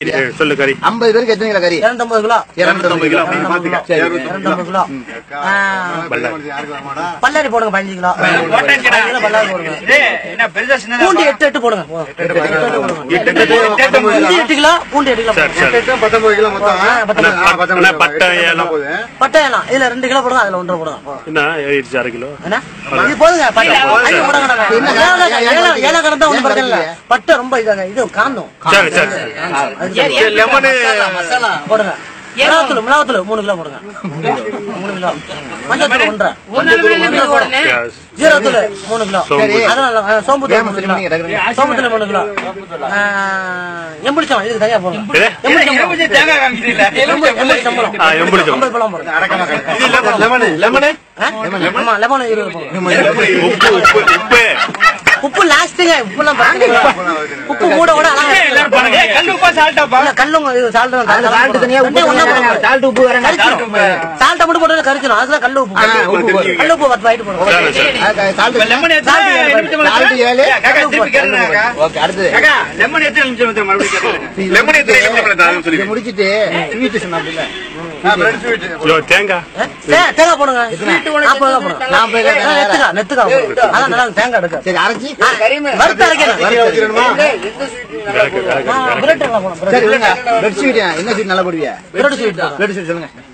சொல்லு கறி ஐம்பது பேருக்கு எத்தனை கிலோ கறி இரநூத்தம்பது கிலோ இருநூத்தம்பது கிலோ இரநூத்தம்பது கிலோ சரி. இரநூத்தம்பது கிலோ ஆ, பல்லாரி போடுங்க பதினஞ்சு கிலோ பதினஞ்சு கிலோ பல்லாரி போடுங்க பூண்டு எட்டு எட்டு போடுங்க போதும். எட்டு எட்டு போடுங்க பூண்டு எட்டு கிலோ பூண்டு எட்டு கிலோ சரி போடுங்க. சரி பத்தொன்பது கிலோ மொத்தம் ஆ, பத்தொன்பது. அண்ணா, பட்- அண்ணா, பட்டை ஏலம் பட்டை எல்லாம் இதுல ரெண்டு கிலோ போடுங்க அதுல ஒன்றரை போடுங்க போதும். என்ன ஏறிடுச்சு அரை கிலோ என்ன இது போதுங்க பட்டை அஞ்சு போட கடங்க ஏழை ஏழை கடந்தா ஒன்றும் பிரச்சனை இல்லை பட்டை ரொம்ப இதாங்க இது காந்தம் சரி சரி சரி அதுக்கு லெமனு போடுங்க மிளகாத்தூள் மிளகாத்தூள் மூணு கிலோ போடுங்க மூணு கிலோ மஞ்சள் ஒன்றரை ஒன்றரை போடுங்க Yes. ஜீரகத்தூள் மூணு கிலோ சோம்பு. அதெல்லாம் ஆ, சோம்பு தூள் மூணு கிலோ சொன்னீங்க, டக்குனு. சோம்பு தூள் மூணு கிலோ ஆ, எம்புளிச்சம் இதுக்கு தனியா போடுங்க எது? எம்புளிச்சம்பழம் எம்புளிச்சம்பழம் ஆ, எம்புளிச்சம்பழம். ஐம்பது பழம் போடுங்க லெமனு லெமனு ஆ? ஆமா லெமன் இருபது போடுங்க உப்பு உப்பு உப்பு உப்பு லாஸ்ட்டுங்க உப்புலாம் பிரச்சனை இல்ல. உப்பு கூட கூட அழகா இல்ல, கல்லுங்க இது சால்ட் தான் அது சால்ட் தனியா உப்பு தனியா, சால்ட் உப்பு வேற கரிச்சிடும் சால்ட்டை மட்டும் போட்டு கரிச்சிடும் அதுதான் கல்லு உப்பு ஆ, உப்பு போடு. கல்லு உப்பு பத்து வாங்கிட்டு போடுங்க சரி சரி சால்ட் சால்ட் ஏழு ஓகே அடுத்தது லெமன் எத்தனை எலுமிச்சம்பழம் தாங்கன்னு சொல்லி இதை முடிச்சிட்டு ஸ்வீட் சொன்னாப்ல இதோ தேங்காய் ஆ? தே- தேங்காய் போடுங்க நாற்பது ரூபா போடுங்க நாற்பது ரூபா ஆ, நெத்துக்கா நெத்துக்கா போடுங்க. அதான் நல்லா இருக்கு, தேங்காய் எடுக்க சரி அரைச்சி வறுத்து அரைக்கணும் வறுத்து வச்சிடணுமா? விளக்கு விளக்கு ஆ, பிரெட் எல்லாம் போடுங்க சரி விடுங்க பிரெட் ஸ்வீட் என்ன ஸ்வீட் நல்லா போடுவியா பிரெட் ஸ்வீட் பிரெட் ஸ்வீட் சொல்லுங்க